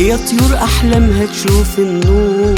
يا طيور أحلامها تشوف النور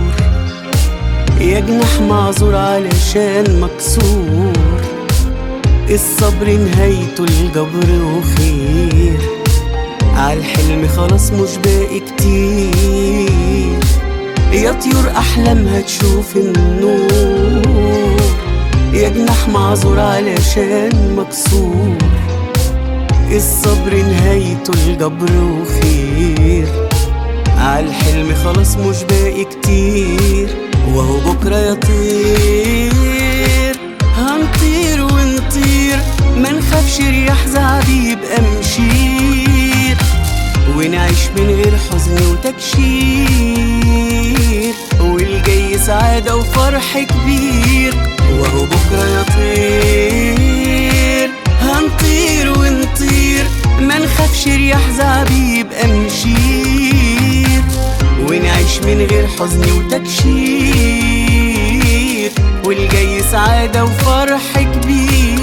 يا جناح معذور علشان مكسور الصبر نهايته الجبر وخير عالحلم خلاص مش باقي كتير يا طيور أحلامها تشوف النور يا جناح معذور علشان مكسور الصبر نهايته الجبر وخير عالحلم خلاص مش باقي كتير وهو بكرة يطير هنطير ونطير ما نخافش رياح زعبيب أمشير ونعيش من غير حزن وتكشير والجاي سعادة وفرح كبير وهو بكرة يطير هنطير ونطير ما نخافش رياح زعبيب أمشير ونعيش من غير حزن وتكشير والجاي سعادة وفرح كبير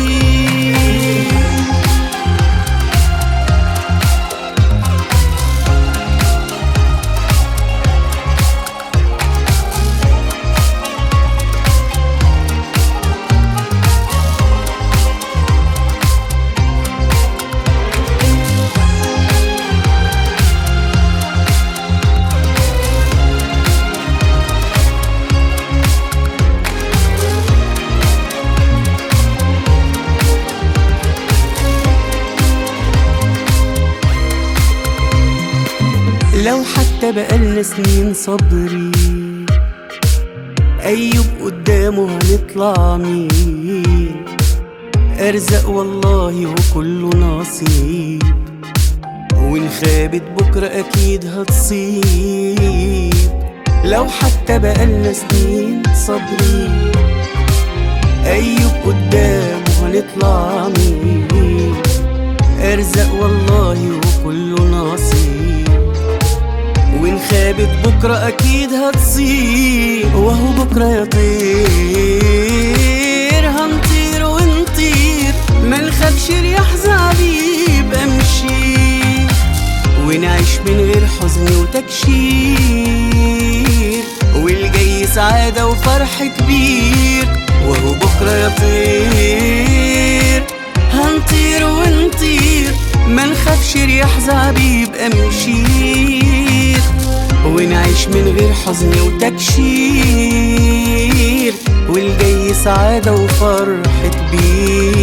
لو حتى بقالنا سنين صبري أيوب قدامه هنطلع مين أرزق والله وكله نصيب وإن خابت بكرة أكيد هتصيب لو حتى بقالنا سنين صبري أيوب قدامه هنطلع مين أرزق والله وكله نصيب وإن خابت بكرة أكيد هتصيب وهو بكرة يطير هنطير ونطير ما نخافش رياح زعبيب أمشي ونعيش من غير حزن وتكشير والجاي سعادة وفرح كبير وهو بكرة يطير هنطير ونطير ما نخافش رياح زعبيب أمشير ونعيش من غير حزن وتكشير والجاي سعادة وفرح كبير